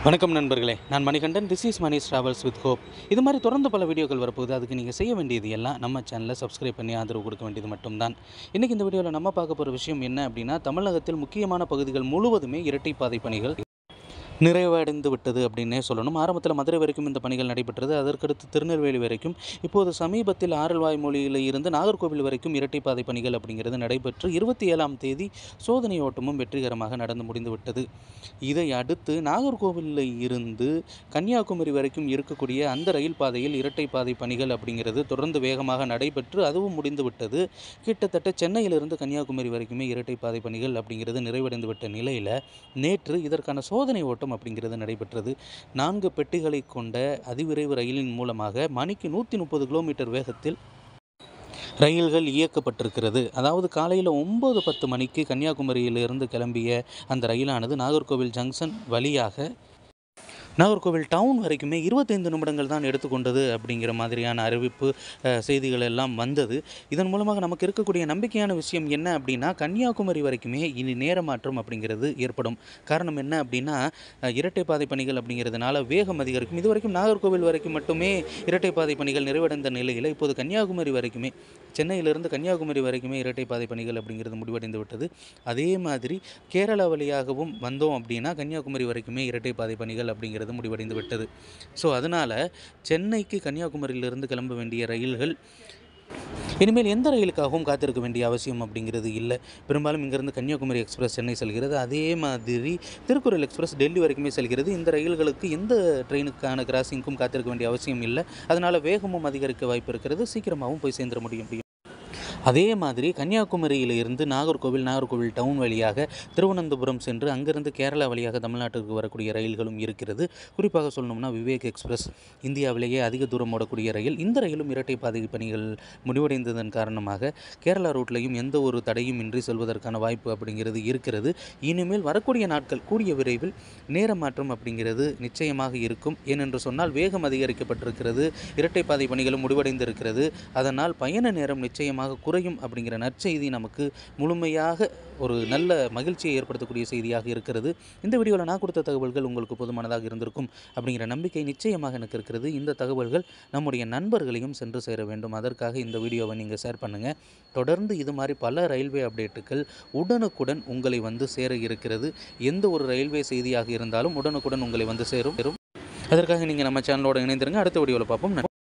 வணக்கம் நண்பர்களே நான் Manikandan this is Mani's travels with hope இது மாதிரி தொடர்ந்து பல வீடியோக்கள் வரப்போகுது அதுக்கு நீங்கள் செய்ய வேண்டியது எல்லாம் நம்ம சேனலை சப்ஸ்கிரைப் பண்ணி ஆதரவு கொடுக்க வேண்டியது மட்டும்தான் இன்றைக்கி இந்த வீடியோவில் நம்ம பார்க்க போகிற விஷயம் என்ன அப்படின்னா தமிழகத்தில் முக்கியமான பகுதிகள் முழுவதுமே இரட்டைப்பாதை பணிகள் நிறைவடைந்து விட்டது அப்படின்னே சொல்லணும் ஆரம்பத்தில் மதுரை வரைக்கும் இந்த பணிகள் நடைபெற்றது அதற்கடுத்து திருநெல்வேலி வரைக்கும் இப்போது சமீபத்தில் ஆரல்வாய் மொழியில் இருந்து நாகர்கோவில் வரைக்கும் இரட்டைப்பாதை பணிகள் அப்படிங்கிறது நடைபெற்று இருபத்தி ஏழாம் தேதி சோதனை ஓட்டமும் வெற்றிகரமாக நடந்து முடிந்து விட்டது இதை அடுத்து நாகர்கோவிலில் இருந்து கன்னியாகுமரி வரைக்கும் இருக்கக்கூடிய அந்த ரயில் பாதையில் இரட்டைப்பாதை பணிகள் அப்படிங்கிறது தொடர்ந்து வேகமாக நடைபெற்று அதுவும் முடிந்து விட்டது கிட்டத்தட்ட சென்னையிலிருந்து கன்னியாகுமரி வரைக்குமே இரட்டைப்பாதை பணிகள் அப்படிங்கிறது நிறைவடைந்து விட்ட நிலையில் நேற்று இதற்கான சோதனை ஓட்டம் அப்படிங்கிறது நடைபெற்றது நான்கு பெட்டிகளை கொண்ட அதிவிரைவு ரயிலின் மூலமாக மணிக்கு நூற்றி முப்பது கிலோமீட்டர் வேகத்தில் ரயில்கள் இயக்கப்பட்டிருக்கிறது அதாவது காலையில் ஒம்பது பத்து மணிக்கு கன்னியாகுமரியிலிருந்து கிளம்பிய அந்த ரயிலானது நாகர்கோவில் ஜங்ஷன் வழியாக நாகர்கோவில் டவுன் வரைக்குமே இருபத்தைந்து நிமிடங்கள் தான் எடுத்துக்கொண்டது அப்படிங்கிற மாதிரியான அறிவிப்பு அஹ், செய்திகள் எல்லாம் வந்தது இதன் மூலமாக நமக்கு இருக்கக்கூடிய நம்பிக்கையான விஷயம் என்ன அப்படின்னா கன்னியாகுமரி வரைக்குமே இனி நேர மாற்றம் அப்படிங்கிறது ஏற்படும் காரணம் என்ன அப்படின்னா அஹ், இரட்டைப்பாதை பணிகள் அப்படிங்கிறதுனால வேகம் அதிகரிக்கும் இது வரைக்கும் நாகர்கோவில் வரைக்கும் மட்டுமே இரட்டைப்பாதை பணிகள் நிறைவடைந்த நிலையில் இப்போது கன்னியாகுமரி வரைக்குமே சென்னையிலிருந்து கன்னியாகுமரி வரைக்குமே இரட்டைப்பாதை பணிகள் அப்படிங்கிறது முடிவடைந்து விட்டது அதே மாதிரி கேரளா வழியாகவும் வந்தோம் அப்படின்னா கன்னியாகுமரி வரைக்குமே இரட்டைப்பாதை பணிகள் அப்படிங்கிறது முடிவடைந்து விட்டது ஸோ அதனால் சென்னைக்கு கன்னியாகுமரியிலிருந்து கிளம்ப வேண்டிய ரயில்கள் இனிமேல் எந்த ரயிலுக்காகவும் காத்திருக்க வேண்டிய அவசியம் அப்படிங்கிறது இல்லை பெரும்பாலும் இங்கேருந்து கன்னியாகுமரி எக்ஸ்பிரஸ் சென்னை செல்கிறது அதே மாதிரி திருக்குறள் எக்ஸ்பிரஸ் டெல்லி வரைக்குமே செல்கிறது இந்த ரயில்களுக்கு எந்த ட்ரெயினுக்கான கிராசிங்க்கும் காத்திருக்க வேண்டிய அவசியம் இல்லை அதனால் வேகமும் அதிகரிக்க வாய்ப்பு இருக்கிறது சீக்கிரமாகவும் போய் சேர்ந்துட முடியும் அதே மாதிரி கன்னியாகுமரியில் இருந்து நாகர்கோவில் நாகர்கோவில் டவுன் வழியாக திருவனந்தபுரம் சென்று அங்கிருந்து கேரளா வழியாக தமிழ்நாட்டுக்கு வரக்கூடிய ரயில்களும் இருக்கிறது குறிப்பாக சொல்லணும்னா விவேக் எக்ஸ்பிரஸ் இந்தியாவிலேயே அதிக தூரம் ஓடக்கூடிய ரயில் இந்த ரயிலும் இரட்டை பாதை பணிகள் முடிவடைந்ததன் காரணமாக கேரளா ரூட்லையும் எந்த ஒரு தடையும் இன்றி செல்வதற்கான வாய்ப்பு அப்படிங்கிறது இருக்கிறது இனிமேல் வரக்கூடிய நாட்கள் கூடிய விரைவில் நேர மாற்றம் அப்படிங்கிறது நிச்சயமாக இருக்கும் ஏனென்று சொன்னால் வேகம் அதிகரிக்கப்பட்டிருக்கிறது இரட்டை பாதை பணிகளும் முடிவடைந்திருக்கிறது அதனால் பயண நேரம் நிச்சயமாக குறையும் அப்படிங்கிற நற்செய்தி நமக்கு முழுமையாக ஒரு நல்ல மகிழ்ச்சியை ஏற்படுத்தக்கூடிய செய்தியாக இருக்கிறது இந்த வீடியோவில் நான் கொடுத்த தகவல்கள் உங்களுக்கு போதுமானதாக இருந்திருக்கும் அப்படிங்கிற நம்பிக்கை நிச்சயமாக எனக்கு இருக்கிறது இந்த தகவல்கள் நம்முடைய நண்பர்களையும் சென்று சேர வேண்டும் அதற்காக இந்த வீடியோவை நீங்கள் ஷேர் பண்ணுங்கள் தொடர்ந்து இது மாதிரி பல ரயில்வே அப்டேட்டுகள் உடனுக்குடன் உங்களை வந்து சேர இருக்கிறது எந்த ஒரு ரயில்வே செய்தியாக இருந்தாலும் உடனுக்குடன் உங்களை வந்து சேரும் அதற்காக நீங்கள் நம்ம சேனலோட இணைந்திருங்க அடுத்த வீடியோவில் பார்ப்போம் நன்றி.